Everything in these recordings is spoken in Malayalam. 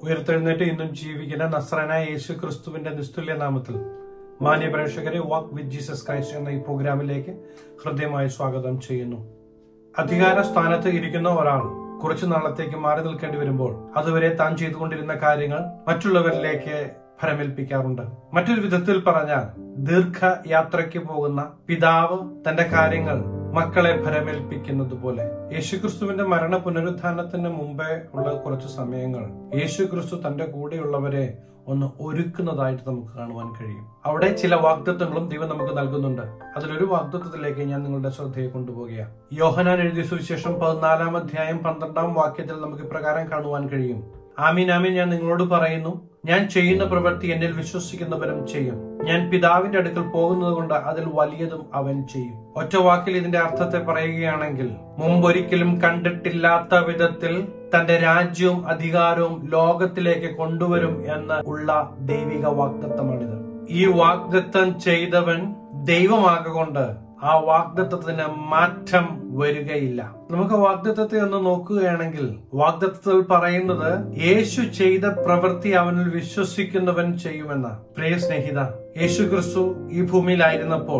ഉയർത്തെഴുന്നേറ്റ് ഇന്നും ജീവിക്കുന്ന നസ്രനായ യേശു ക്രിസ്തുവിന്റെ നിസ്തുല്യ നാമത്തിൽ മാന്യ പ്രേക്ഷകരെ വാക്ക് വിത്ത് ജീസസ് ക്രൈസ്റ്റ് എന്ന ഈ പ്രോഗ്രാമിലേക്ക് ഹൃദ്യമായി സ്വാഗതം ചെയ്യുന്നു അധികാര സ്ഥാനത്ത് ഇരിക്കുന്ന ഒരാൾ കുറച്ചു നാളത്തേക്ക് മാറി നിൽക്കേണ്ടി വരുമ്പോൾ അതുവരെ താൻ ചെയ്തുകൊണ്ടിരുന്ന കാര്യങ്ങൾ മറ്റുള്ളവരിലേക്ക് ഫലമേൽപ്പിക്കാറുണ്ട് മറ്റൊരു വിധത്തിൽ പറഞ്ഞാൽ ദീർഘയാത്രയ്ക്ക് പോകുന്ന പിതാവ് തന്റെ കാര്യങ്ങൾ മക്കളെ ഫലമേൽപ്പിക്കുന്നത് പോലെ യേശുക്രിസ്തുവിന്റെ മരണ പുനരുത്ഥാനത്തിന് മുമ്പേ ഉള്ള കുറച്ച് സമയങ്ങൾ യേശുക്രിസ്തു തന്റെ കൂടെയുള്ളവരെ ഒന്ന് ഒരുക്കുന്നതായിട്ട് നമുക്ക് കാണുവാൻ കഴിയും അവിടെ ചില വാഗ്ദത്വങ്ങളും ദൈവം നമുക്ക് നൽകുന്നുണ്ട് അതിലൊരു വാഗ്ദത്വത്തിലേക്ക് ഞാൻ നിങ്ങളുടെ ശ്രദ്ധയെ കൊണ്ടുപോകുകയാണ് യോഹനാൻ എഴുതിയ സുവിശേഷം പതിനാലാം അധ്യായം പന്ത്രണ്ടാം വാക്യത്തിൽ നമുക്ക് ഇപ്രകാരം കാണുവാൻ കഴിയും ആമീൻ ആമീൻ ഞാൻ നിങ്ങളോട് പറയുന്നു ഞാൻ ചെയ്യുന്ന പ്രവൃത്തി എന്നിൽ വിശ്വസിക്കുന്നവരും ചെയ്യും ഞാൻ പിതാവിന്റെ അടുക്കൽ പോകുന്നത് കൊണ്ട് അതിൽ വലിയതും അവൻ ചെയ്യും ഒറ്റ വാക്കിൽ ഇതിന്റെ അർത്ഥത്തെ പറയുകയാണെങ്കിൽ മുമ്പൊരിക്കലും കണ്ടിട്ടില്ലാത്ത വിധത്തിൽ തന്റെ രാജ്യവും അധികാരവും ലോകത്തിലേക്ക് കൊണ്ടുവരും എന്ന് ഉള്ള ദൈവിക വാഗ്ദത്തമാണിത് ഈ വാഗ്ദത്തം ചെയ്തവൻ ദൈവമാകൊണ്ട് ആ വാഗ്ദത്തത്തിന് മാറ്റം വരികയില്ല നമുക്ക് വാഗ്ദത്തത്തെ ഒന്ന് നോക്കുകയാണെങ്കിൽ വാഗ്ദത്തത്തിൽ പറയുന്നത് യേശു ചെയ്ത പ്രവൃത്തി അവനിൽ വിശ്വസിക്കുന്നവൻ ചെയ്യുമെന്ന പ്രിയ സ്നേഹിത യേശു ക്രിസ്തു ഈ ഭൂമിയിലായിരുന്നപ്പോൾ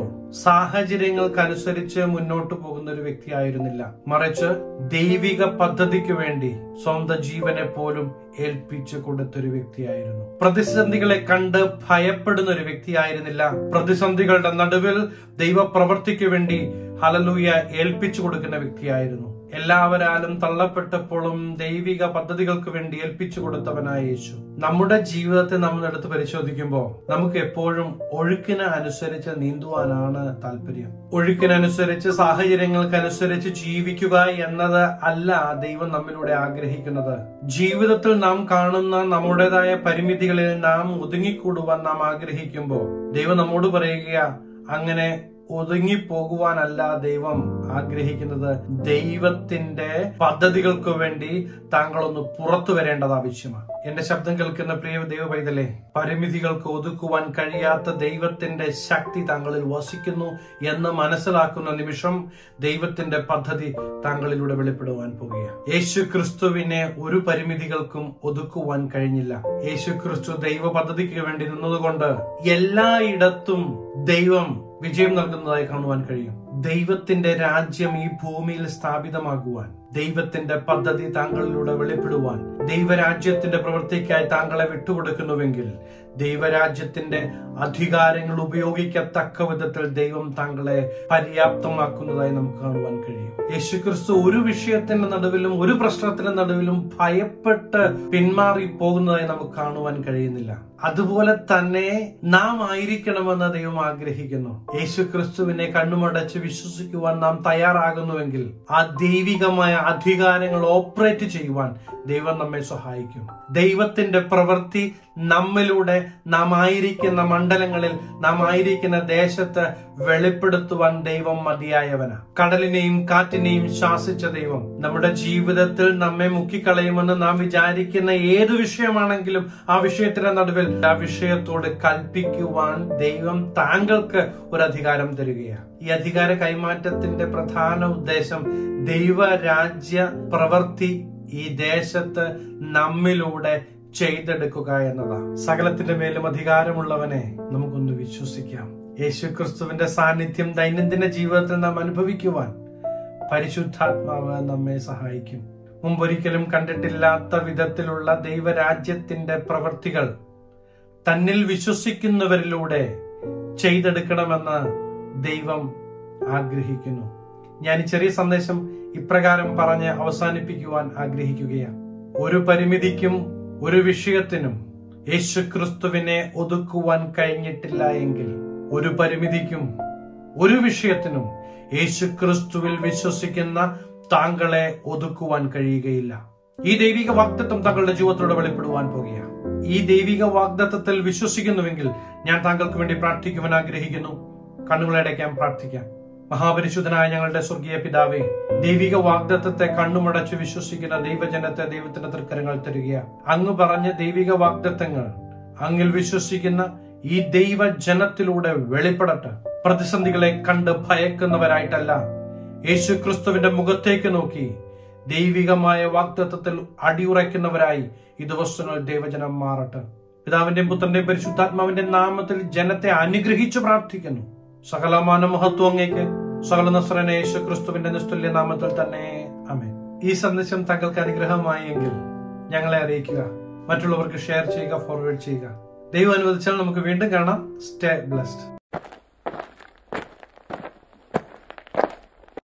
സാഹചര്യങ്ങൾക്കനുസരിച്ച് മുന്നോട്ട് പോകുന്ന ഒരു വ്യക്തിയായിരുന്നില്ല മറിച്ച് ദൈവിക പദ്ധതിക്ക് വേണ്ടി സ്വന്തം ജീവനെ പോലും ഏൽപ്പിച്ചു കൊടുത്തൊരു വ്യക്തിയായിരുന്നു പ്രതിസന്ധികളെ കണ്ട് ഭയപ്പെടുന്ന ഒരു വ്യക്തിയായിരുന്നില്ല പ്രതിസന്ധികളുടെ നടുവിൽ ദൈവപ്രവർത്തിക്ക് വേണ്ടി ഹലലൂയ ഏൽപ്പിച്ചു കൊടുക്കുന്ന വ്യക്തിയായിരുന്നു എല്ലാവരാലും തള്ളപ്പെട്ടപ്പോഴും ദൈവിക പദ്ധതികൾക്ക് വേണ്ടി ഏൽപ്പിച്ചു കൊടുത്തവനായ യേശു നമ്മുടെ ജീവിതത്തെ നമ്മൾ എടുത്ത് പരിശോധിക്കുമ്പോൾ നമുക്ക് എപ്പോഴും ഒഴുക്കിന് അനുസരിച്ച് നീന്തുവാനാണ് താല്പര്യം ഒഴുക്കിനനുസരിച്ച് സാഹചര്യങ്ങൾക്കനുസരിച്ച് ജീവിക്കുക എന്നത് അല്ല ദൈവം നമ്മിലൂടെ ആഗ്രഹിക്കുന്നത് ജീവിതത്തിൽ നാം കാണുന്ന നമ്മുടേതായ പരിമിതികളിൽ നാം ഒതുങ്ങിക്കൂടുവാൻ നാം ആഗ്രഹിക്കുമ്പോൾ ദൈവം നമ്മോട് പറയുക അങ്ങനെ ഒതുങ്ങിപ്പോകുവാനല്ല ദൈവം ആഗ്രഹിക്കുന്നത് ദൈവത്തിന്റെ പദ്ധതികൾക്ക് വേണ്ടി താങ്കളൊന്ന് പുറത്തു വരേണ്ടത് ആവശ്യമാണ് എന്റെ ശബ്ദം കേൾക്കുന്ന പ്രിയ ദൈവ പൈതലെ പരിമിതികൾക്ക് ഒതുക്കുവാൻ കഴിയാത്ത ദൈവത്തിന്റെ ശക്തി താങ്കളിൽ വസിക്കുന്നു എന്ന് മനസ്സിലാക്കുന്ന നിമിഷം ദൈവത്തിന്റെ പദ്ധതി താങ്കളിലൂടെ വെളിപ്പെടുവാൻ പോകുകയാണ് യേശു ക്രിസ്തുവിനെ ഒരു പരിമിതികൾക്കും ഒതുക്കുവാൻ കഴിഞ്ഞില്ല യേശു ക്രിസ്തു ദൈവ പദ്ധതിക്ക് വേണ്ടി നിന്നതുകൊണ്ട് എല്ലായിടത്തും ദൈവം വിജയം നൽകുന്നതായി കാണുവാൻ കഴിയും ദൈവത്തിന്റെ രാജ്യം ഈ ഭൂമിയിൽ സ്ഥാപിതമാകുവാൻ ദൈവത്തിന്റെ പദ്ധതി താങ്കളിലൂടെ വെളിപ്പെടുവാൻ ദൈവരാജ്യത്തിന്റെ പ്രവൃത്തിക്കായി താങ്കളെ വിട്ടുകൊടുക്കുന്നുവെങ്കിൽ ദൈവരാജ്യത്തിന്റെ അധികാരങ്ങൾ ഉപയോഗിക്കത്തക്ക വിധത്തിൽ ദൈവം താങ്കളെ പര്യാപ്തമാക്കുന്നതായി നമുക്ക് കാണുവാൻ കഴിയും യേശുക്രിസ്തു ഒരു വിഷയത്തിന്റെ നടുവിലും ഒരു പ്രശ്നത്തിന്റെ നടുവിലും ഭയപ്പെട്ട് പിന്മാറി പോകുന്നതായി നമുക്ക് കാണുവാൻ കഴിയുന്നില്ല അതുപോലെ തന്നെ നാം ആയിരിക്കണമെന്ന് ദൈവം ആഗ്രഹിക്കുന്നു യേശു ക്രിസ്തുവിനെ കണ്ണുമടച്ച് വിശ്വസിക്കുവാൻ നാം തയ്യാറാകുന്നുവെങ്കിൽ ആ ദൈവികമായ അധികാരങ്ങൾ ഓപ്പറേറ്റ് ചെയ്യുവാൻ ദൈവം നമ്മെ സഹായിക്കും ദൈവത്തിന്റെ പ്രവൃത്തി നമ്മിലൂടെ നാം ആയിരിക്കുന്ന മണ്ഡലങ്ങളിൽ നാം ആയിരിക്കുന്ന ദേശത്ത് വെളിപ്പെടുത്തുവാൻ ദൈവം മതിയായവന കടലിനെയും കാറ്റിനെയും ശാസിച്ച ദൈവം നമ്മുടെ ജീവിതത്തിൽ നമ്മെ മുക്കിക്കളയുമെന്ന് നാം വിചാരിക്കുന്ന ഏത് വിഷയമാണെങ്കിലും ആ വിഷയത്തിന്റെ നടുവിൽ ആ വിഷയത്തോട് കൽപ്പിക്കുവാൻ ദൈവം താങ്കൾക്ക് ഒരു അധികാരം തരികയാണ് ഈ അധികാര കൈമാറ്റത്തിന്റെ പ്രധാന ഉദ്ദേശം ദൈവരാജ്യ പ്രവൃത്തി ഈ ദേശത്ത് നമ്മിലൂടെ ചെയ്തെടുക്കുക എന്നതാ സകലത്തിന്റെ മേലും അധികാരമുള്ളവനെ നമുക്കൊന്ന് വിശ്വസിക്കാം യേശു ക്രിസ്തുവിന്റെ സാന്നിധ്യം ദൈനംദിന ജീവിതത്തിൽ നാം അനുഭവിക്കുവാൻ പരിശുദ്ധാത്മാവ് നമ്മെ സഹായിക്കും മുമ്പൊരിക്കലും കണ്ടിട്ടില്ലാത്ത വിധത്തിലുള്ള ദൈവരാജ്യത്തിന്റെ പ്രവൃത്തികൾ തന്നിൽ വിശ്വസിക്കുന്നവരിലൂടെ ചെയ്തെടുക്കണമെന്ന് ദൈവം ആഗ്രഹിക്കുന്നു ഞാൻ ഈ ചെറിയ സന്ദേശം ഇപ്രകാരം പറഞ്ഞ് അവസാനിപ്പിക്കുവാൻ ആഗ്രഹിക്കുകയാണ് ഒരു പരിമിതിക്കും ഒരു വിഷയത്തിനും യേശു ക്രിസ്തുവിനെ ഒതുക്കുവാൻ കഴിഞ്ഞിട്ടില്ല എങ്കിൽ ഒരു പരിമിതിക്കും ഒരു വിഷയത്തിനും യേശു ക്രിസ്തുവിൽ വിശ്വസിക്കുന്ന താങ്കളെ ഒതുക്കുവാൻ കഴിയുകയില്ല ഈ ദൈവിക വാഗ്ദത്വം താങ്കളുടെ ജീവിതത്തിലൂടെ വെളിപ്പെടുവാൻ പോകുകയാണ് ഈ ദൈവിക വാഗ്ദത്വത്തിൽ വിശ്വസിക്കുന്നുവെങ്കിൽ ഞാൻ താങ്കൾക്ക് വേണ്ടി പ്രാർത്ഥിക്കുവാൻ ആഗ്രഹിക്കുന്നു കണ്ണുകളടയ്ക്കാൻ പ്രാർത്ഥിക്കാം മഹാപരിശുദ്ധനായ ഞങ്ങളുടെ സ്വർഗീയ പിതാവേ ദൈവിക വാഗ്ദത്വത്തെ കണ്ണുമടച്ച് വിശ്വസിക്കുന്ന ദൈവജനത്തെ ദൈവത്തിന്റെ തൃക്കരങ്ങൾ തരിക അങ്ങ് പറഞ്ഞ ദൈവിക വാഗ്ദത്തങ്ങൾ അങ്ങിൽ വിശ്വസിക്കുന്ന ഈ ദൈവജനത്തിലൂടെ വെളിപ്പെടട്ടെ പ്രതിസന്ധികളെ കണ്ട് ഭയക്കുന്നവരായിട്ടല്ല യേശു ക്രിസ്തുവിന്റെ മുഖത്തേക്ക് നോക്കി ദൈവികമായ വാഗ്ദത്വത്തിൽ അടിയുറയ്ക്കുന്നവരായി ഈ ദിവസങ്ങൾ ദൈവജനം മാറട്ടെ പിതാവിന്റെയും പുത്രന്റെയും പരിശുദ്ധാത്മാവിന്റെ നാമത്തിൽ ജനത്തെ അനുഗ്രഹിച്ചു പ്രാർത്ഥിക്കുന്നു സകലമാന മഹത്വം അങ്ങേക്ക് സകല നസ്രന യേശു ക്രിസ്തുവിന്റെ നിസ്തുല്യ നാമത്തിൽ തന്നെ അമേ ഈ സന്ദേശം താങ്കൾക്ക് അനുഗ്രഹമായി എങ്കിൽ ഞങ്ങളെ അറിയിക്കുക മറ്റുള്ളവർക്ക് ഷെയർ ചെയ്യുക ഫോർവേഡ് ചെയ്യുക ദൈവം അനുവദിച്ചാൽ നമുക്ക് വീണ്ടും കാണാം സ്റ്റേ ബ്ലസ്ഡ്